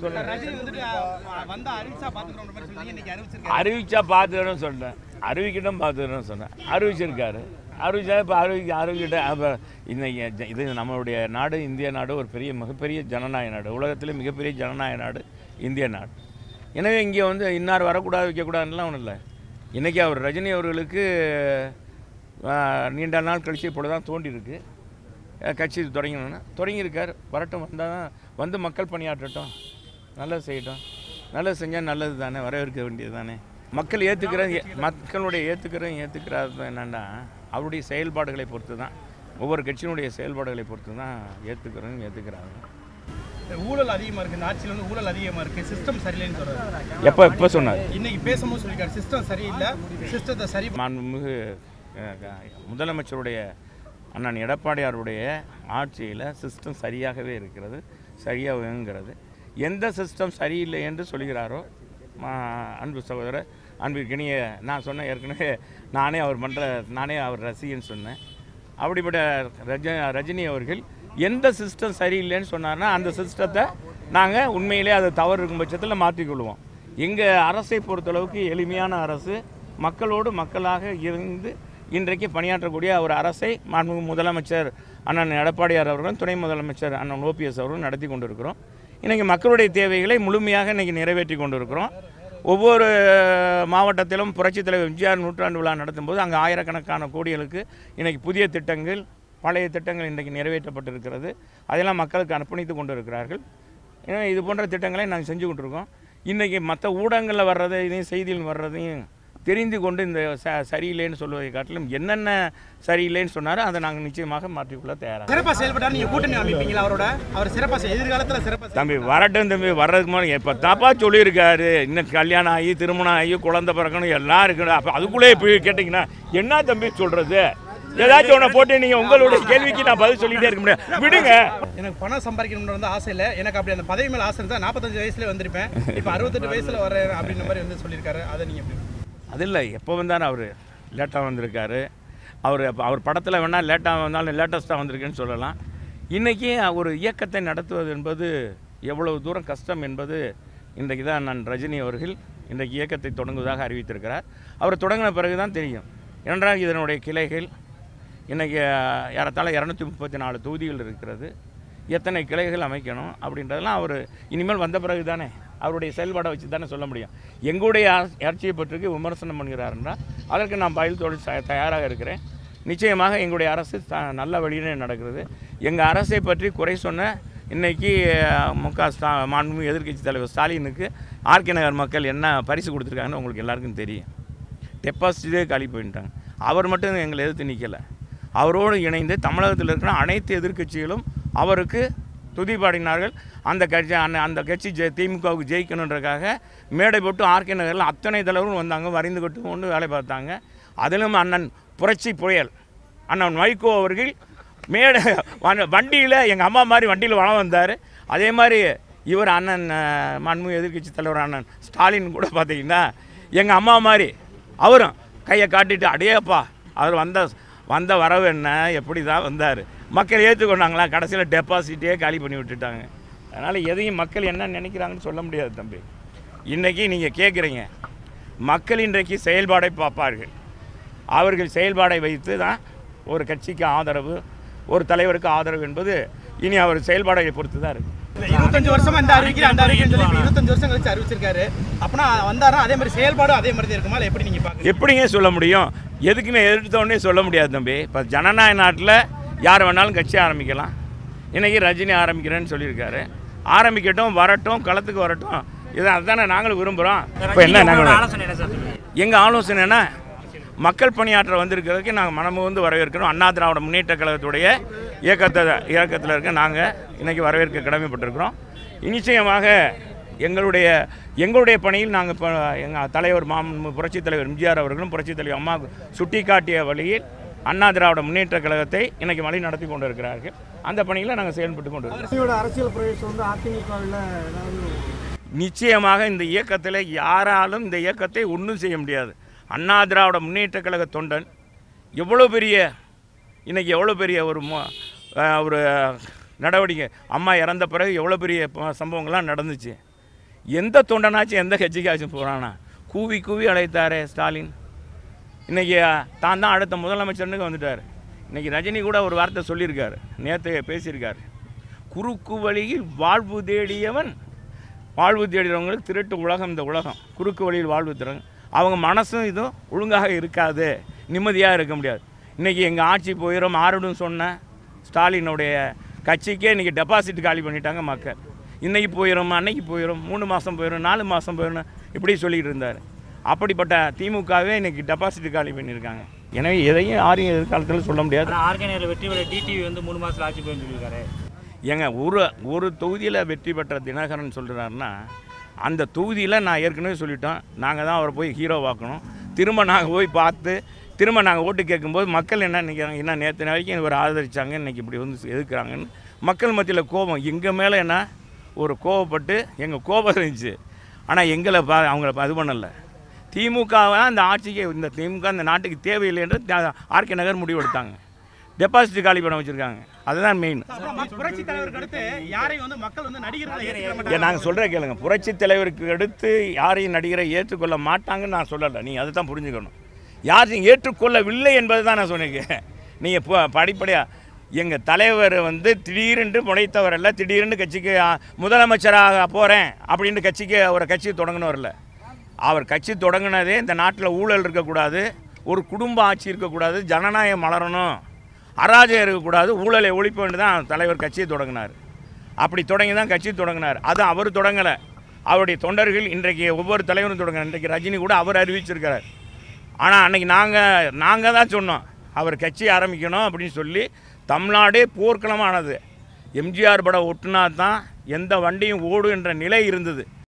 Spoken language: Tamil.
சொல்லுங்க ரஜினி வந்துட்டு அஹ், வந்தா அறிவிச்சா பாத்துக்கிறோம் மாதிரி சொன்னீங்க இன்னைக்கு அறிவிச்சிருக்காரு அறிவிச்சா பார்த்துக்கிறேன்னு சொன்னேன் அறிவிக்கிட்டும் பார்த்துக்கிறேன்னு சொன்னேன் அறிவிச்சிருக்காரு அறிவிச்சா இப்போ அறிவிக்க அறிவிக்கிட்ட அப்போ இன்னைக்கு ஜ- இது நம்மளுடைய நாடு இந்திய நாடு ஒரு பெரிய மிகப்பெரிய ஜனநாயக நாடு உலகத்திலே மிகப்பெரிய ஜனநாயக நாடு இந்திய நாடு எனவே இங்கே வந்து இன்னார் வரக்கூடாது வைக்கக்கூடாதுலாம் ஒன்றும் இல்லை இன்றைக்கி அவர் ரஜினி அவர்களுக்கு ஆஹ், நீண்ட நாள் கழிச்சு இப்பொழுது தான் தோண்டியிருக்கு அஹ், கட்சி தொடங்கணும்னு தொடங்கியிருக்கார் வரட்டும் வந்தால் வந்து மக்கள் பணியாற்றட்டும் நல்லது செய்யட்டும் நல்லது செஞ்சால் நல்லது தானே வரவேற்க வேண்டியது தானே மக்கள் ஏற்றுக்கிறது மக்களுடைய ஏற்றுக்கிறதும் ஏற்றுக்கிறது என்னென்னா அவருடைய செயல்பாடுகளை பொறுத்து தான் ஒவ்வொரு கட்சியினுடைய செயல்பாடுகளை பொறுத்து தான் ஏற்றுக்கிறதும் ஏற்றுக்கிறாங்க ஊழல் அதிகமா இருக்கு இந்த ஆட்சியில வந்து ஊழல் அதிகமா இருக்கு சிஸ்டம் சரியில்லைன்னு சொல்றாரு எப்போ எப்போ சொன்னார் இன்னைக்கு பேசும்போது சொல்லியிருக்காரு சிஸ்டம் சரியில்லை சிஸ்டத்தை சரி மாண்புமிகு அஹ், க- முதலமைச்சருடைய அண்ணன் எடப்பாடியாருடைய ஆட்சியில் சிஸ்டம் சரியாகவே இருக்கிறது சரியாக இயங்குகிறது எந்த சிஸ்டம் சரியில்லை என்று சொல்கிறாரோ மா- அன்பு சகோதரர் அன்பிற்கினிய நான் சொன்னேன் ஏற்கனவே நானே அவர் பண்ணுற நானே அவர் ரசிகன்னு சொன்னேன் அப்படிப்பட்ட ரஜ ரஜினி அவர்கள் எந்த சிஸ்டம் சரியில்லைன்னு சொன்னார்னா அந்த சிஸ்டத்தை நாங்கள் உண்மையிலே அது தவறு இருக்கும் பட்சத்தில் மாற்றிக்கொள்வோம் எங்கள் அரசை பொறுத்தளவுக்கு எளிமையான அரசு மக்களோடு மக்களாக இருந்து இன்றைக்கு பணியாற்றக்கூடிய ஒரு அரசை மாண்புமிகு முதலமைச்சர் அண்ணன் எடப்பாடியார் அவர்களும் துணை முதலமைச்சர் அண்ணன் ஓபிஎஸ் அவர்களும் நடத்தி கொண்டிருக்கிறோம் இன்றைக்கி மக்களுடைய தேவைகளை முழுமையாக இன்றைக்கி நிறைவேற்றி கொண்டிருக்கிறோம் ஒவ்வொரு மாவட்டத்திலும் புரட்சித் தலைவர் எம்ஜிஆர் நூற்றாண்டு விழா நடத்தும் போது அங்கே ஆயிரக்கணக்கான கோடிகளுக்கு இன்றைக்கி புதிய திட்டங்கள் பழைய திட்டங்கள் இன்றைக்கு நிறைவேற்றப்பட்டிருக்கிறது அதெல்லாம் மக்களுக்கு அர்ப்பணித்து கொண்டு இருக்கிறார்கள் ஏன்னா இது போன்ற திட்டங்களை நாங்கள் செஞ்சு கொண்டிருக்கோம் இன்றைக்கி மற்ற ஊடகங்களில் வர்றதை இதையும் செய்தியில் வர்றதையும் தெரிந்து கொண்டு இந்த ச சரியில்லைன்னு சொல்வதை காட்டிலும் என்னென்ன சரியில்லைன்னு சொன்னாரோ அதை நாங்கள் நிச்சயமாக மாற்றிக்கொள்ள தயாராக சிறப்பா செயல்பட்டா நீங்க கூட்டணி அமைப்பீங்களா அவரோட அவர் சிறப்பா செய்- எதிர்காலத்துல சிறப்பா செய்- தம்பி வரட்டும் தம்பி வர்றதுக்கு முன்னாடி இப்போ தாப்பா சொல்லியிருக்காரு இன்னும் கல்யாணம் ஆகி திருமணம் ஆகி குழந்தை பிறக்கணும் எல்லாம் இருக்கணும் அப்போ அதுக்குள்ளே போய் கேட்டிங்கன்னா என்ன தம்பி சொல்கிறது ஏதாச்சும் ஒன்று போட்டு நீங்கள் உங்களுடைய கேள்விக்கு நான் பதில் சொல்லிகிட்டே இருக்க முடியாது விடுங்க எனக்கு பணம் சம்பாதிக்கணும்னு வந்து ஆசை இல்லை எனக்கு அப்படி அந்த பதவி மேல ஆசை இருந்தா நாற்பத்தஞ்சு வயசுல வந்திருப்பேன் இப்போ அறுபத்தெட்டு வயசுல வரேன் அப்படின்ற மாதிரி வந்து சொல்லியிருக்காரு அதை நீங்க எப்படி அது இல்லை எப்போ வந்தாலும் அவர் லேட்டாக வந்திருக்காரு அவர் அப்ப அவர் படத்தில் வேணால் லேட்டாக வந்தாலும் லேட்டஸ்ட்டாக வந்திருக்குன்னு சொல்லலாம் இன்றைக்கி ஒரு இயக்கத்தை நடத்துவது என்பது எவ்வளவு தூரம் கஷ்டம் என்பது இன்றைக்கு தான் நான் ரஜினி அவர்கள் இன்றைக்கு இயக்கத்தை தொடங்குவதாக அறிவித்திருக்கிறார் அவர் தொடங்கின பிறகு தான் தெரியும் ஏனென்றால் இதனுடைய கிளைகள் இன்றைக்கி ஏறத்தாழ இரநூத்தி முப்பத்தி நாலு தொகுதிகள் இருக்கிறது எத்தனை கிளைகள் அமைக்கணும் அப்படின்றதெல்லாம் அவர் இனிமேல் வந்த பிறகு தானே அவருடைய செயல்பாடை வச்சு தானே சொல்ல முடியும் எங்களுடைய ஆ- ஆட்சியை பற்றி விமர்சனம் பண்ணுகிறாருன்னா அதற்கு நான் பதில் தொழில் தயாராக இருக்கிறேன் நிச்சயமாக எங்களுடைய அரசு த நல்ல வழியிலே நடக்கிறது எங்கள் அரசை பற்றி குறை சொன்ன இன்னைக்கு அஹ், மு க ஸ்டா மாண்புமிகு எதிர்க்கட்சி தலைவர் ஸ்டாலினுக்கு ஆர்கே நகர் மக்கள் என்ன பரிசு கொடுத்துருக்காங்கன்னு உங்களுக்கு எல்லாருக்கும் தெரியும் டெபாசிட்டே காலி போயிட்டாங்க அவர் மட்டும் எங்களை எதிர்த்து நிற்கலை அவரோடு இணைந்து தமிழகத்தில் இருக்கிற அனைத்து எதிர்க்கட்சிகளும் அவருக்கு துதி பாடினார்கள் அந்த கட்சி அந்த அந்த கட்சி ஜெ திமுகவுக்கு ஜெயிக்கணுன்றக்காக மேடை போட்டு ஆர்கே நகரில் அத்தனை தலைவரும் வந்தாங்க வரிந்து கட்டு கொண்டு வேலை பார்த்தாங்க அதிலும் அண்ணன் புரட்சி புயல் அண்ணன் வைகோ அவர்கள் மேடை வண்டியில் எங்கள் அம்மா மாதிரி வண்டியில் வளம் வந்தார் அதே மாதிரி இவர் அண்ணன் அஹ், மாண்புமிகு எதிர்க்கட்சி தலைவர் அண்ணன் ஸ்டாலின் கூட பார்த்தீங்கன்னா எங்கள் அம்மா மாதிரி அவரும் கையை காட்டிட்டு அடேப்பா அவர் வந்த வந்த வரவு என்ன எப்படி தான் வந்தார் மக்கள் ஏற்றுக்கொண்டாங்களா கடைசியில் டெபாசிட்டே காலி பண்ணி விட்டுட்டாங்க அதனால் எதையும் மக்கள் என்ன நினைக்கிறாங்கன்னு சொல்ல முடியாது தம்பி இன்றைக்கி நீங்கள் கேட்குறீங்க மக்கள் இன்றைக்கு செயல்பாடை பார்ப்பார்கள் அவர்கள் செயல்பாடை வைத்து தான் ஒரு கட்சிக்கு ஆதரவு ஒரு தலைவருக்கு ஆதரவு என்பது இனி அவர் செயல்பாடை பொறுத்து தான் இருக்குது இல்ல, இருபத்தஞ்சு வருஷமா இந்த அறிவிக்கை அந்த அறிவிக்கைன்னு சொல்லி இப்ப இருபத்தஞ்சு வருஷம் கழிச்சு அறிவிச்சிருக்காரு அப்பனா வந்தாரா அதே மாதிரி செயல்பாடும் அதே மாதிரி தான் இருக்குமா இல்ல எப்படி நீங்க பாக்குறீங்க எப்படிங்க சொல்ல முடியும் எதுக்குமே எடுத்தோடனே சொல்ல முடியாது தம்பி இப்போ ஜனநாயக நாட்டில் யார் வேணாலும் கட்சி ஆரம்பிக்கலாம் இன்றைக்கி ரஜினி ஆரம்பிக்கிறேன்னு சொல்லியிருக்காரு ஆரம்பிக்கட்டும் வரட்டும் களத்துக்கு வரட்டும் இதை அதுதானே நாங்களும் விரும்புகிறோம் இப்போ என்ன நாங்கள் எங்கள் ஆலோசனை என்ன மக்கள் பணியாற்ற வந்திருக்கிறதுக்கு நாங்கள் மனமுந்து வரவேற்கிறோம் அண்ணா திராவிட முன்னேற்ற கழகத்துடைய இயக்கத்தை இயக்கத்தில் இருக்க நாங்கள் இன்றைக்கி வரவேற்க கடமைப்பட்டிருக்கிறோம் நிச்சயமாக எங்களுடைய எங்களுடைய பணியில் நாங்கள் இப்போ எங்கள் தலைவர் மாம் புரட்சித் தலைவர் எம்ஜிஆர் அவர்களும் புரட்சித் தலைவர் அம்மா சுட்டி காட்டிய வழியில் அண்ணா திராவிட முன்னேற்ற கழகத்தை இன்னைக்கு வழி நடத்தி கொண்டு இருக்கிறார்கள் அந்த பணியில் நாங்கள் செயல்பட்டு கொண்டு இருக்கிறோம் அரசியோட அரசியல் பிரவேசம் வந்து அதிமுகவில் ஏதாவது நிச்சயமாக இந்த இயக்கத்தில் யாராலும் இந்த இயக்கத்தை ஒன்றும் செய்ய முடியாது அண்ணா திராவிட முன்னேற்ற கழக தொண்டன் எவ்வளோ பெரிய இன்னைக்கு எவ்வளோ பெரிய ஒரு மோ- அஹ் ஒரு நடவடிக்கை அம்மா இறந்த பிறகு எவ்வளோ பெரிய ப- சம்பவங்கள்லாம் நடந்துச்சு எந்த தொண்டனாச்சும் எந்த கட்சிக்காச்சும் போகிறானா கூவி கூவி அழைத்தாரே ஸ்டாலின் இன்றைக்கி தான் தான் அடுத்த முதலமைச்சர்னுக்கு வந்துட்டார் இன்றைக்கி ரஜினி கூட ஒரு வார்த்தை சொல்லியிருக்காரு நேற்று பேசியிருக்காரு குறுக்கு வழியில் வாழ்வு தேடியவன் வாழ்வு தேடிறவங்களுக்கு திருட்டு உலகம் இந்த உலகம் குறுக்கு வழியில் வாழ்வு தரங்க அவங்க மனசும் இதுவும் ஒழுங்காக இருக்காது நிம்மதியாக இருக்க முடியாது இன்றைக்கி எங்கள் ஆட்சி போயிடும் ஆறிடும் சொன்ன ஸ்டாலினுடைய கட்சிக்கே இன்றைக்கி டெபாசிட் காலி பண்ணிட்டாங்க மக்கள் இன்றைக்கி போயிடும் அன்னைக்கு போயிடும் மூணு மாதம் போயிடும் நாலு மாதம் போயிடும் இப்படி சொல்லிக்கிட்டு இருந்தார் அப்படிப்பட்ட திமுகவே இன்றைக்கி டெபாசிட் காலி பண்ணியிருக்காங்க எனவே எதையும் யாரையும் எதிர்காலத்தில் சொல்ல முடியாது ஆனால் ஆர்கே நகரில் வெற்றி பெற டிடிவி வந்து மூணு மாதத்தில் ஆட்சி போயின்னு சொல்லியிருக்காரு ஏங்க ஒரு ஒரு தொகுதியில் வெற்றி பெற்ற தினகரன் சொல்கிறாருன்னா அந்த தொகுதியில் நான் ஏற்கனவே சொல்லிட்டோம் நாங்கள் தான் அவரை போய் ஹீரோவாக்கணும் திரும்ப நாங்கள் போய் பார்த்து திரும்ப நாங்கள் ஓட்டு கேட்கும்போது மக்கள் என்ன நினைக்கிறாங்க என்ன நேற்று வரைக்கும் இவர் ஆதரிச்சாங்க இன்றைக்கி இப்படி வந்து எதுக்குறாங்கன்னு மக்கள் மத்தியில் கோபம் எங்கள் மேலே என்ன ஒரு கோவப்பட்டு எங்கள் கோபம் இருந்துச்சு ஆனால் எங்களை பா அவங்கள இது பண்ணலை திமுகவை அந்த ஆட்சிக்கு இந்த திமுக இந்த நாட்டுக்கு தேவையில்லை என்று ஆர்கே நகர் முடிவெடுத்தாங்க டெபாசிட் காலி பண்ண வச்சுருக்காங்க அதுதான் மெயின் புரட்சி தலைவருக்கு அடுத்து யாரையும் வந்து மக்கள் வந்து நடிகர்களை ஏற்றுக்கிற ஏன் மாட்டாங்க நாங்கள் சொல்கிற கேளுங்க புரட்சி தலைவருக்கு அடுத்து யாரையும் நடிகரை ஏற்றுக்கொள்ள மாட்டாங்கன்னு நான் சொல்லலை நீ அதை தான் புரிஞ்சுக்கணும் யாரையும் ஏற்றுக்கொள்ளவில்லை என்பது தான் நான் சொன்னேன் நீங்கள் இப்போ படிப்படியாக எங்கள் தலைவர் வந்து திடீரென்று முளைத்தவர் அல்ல திடீர்னு கட்சிக்கு ஆ, முதலமைச்சராக போகிறேன் அப்படின்ட்டு கட்சிக்கு ஒரு கட்சி தொடங்கினவர் இல்லை அவர் கட்சி தொடங்கினதே இந்த நாட்டில் ஊழல் இருக்கக்கூடாது ஒரு குடும்ப ஆட்சி இருக்கக்கூடாது ஜனநாயகம் மலரணும் அராஜகம் இருக்கக்கூடாது ஊழலை ஒழிப்பு தான் தலைவர் கட்சியை தொடங்கினார் அப்படி தொடங்கி தான் கட்சி தொடங்கினார் அது அவர் தொடங்கலை அவருடைய தொண்டர்கள் இன்றைக்கு ஒவ்வொரு தலைவரும் தொடங்கினார் இன்றைக்கு ரஜினி கூட அவர் அறிவிச்சிருக்கிறார் ஆனால் அன்னைக்கு நாங்கள் நாங்கள் தான் சொன்னோம் அவர் கட்சி ஆரம்பிக்கணும் அப்படின்னு சொல்லி தமிழ்நாடே போர்க்களமானது எம்ஜிஆர் படம் ஒட்டுனா தான் எந்த வண்டியும் ஓடும் என்ற நிலை இருந்தது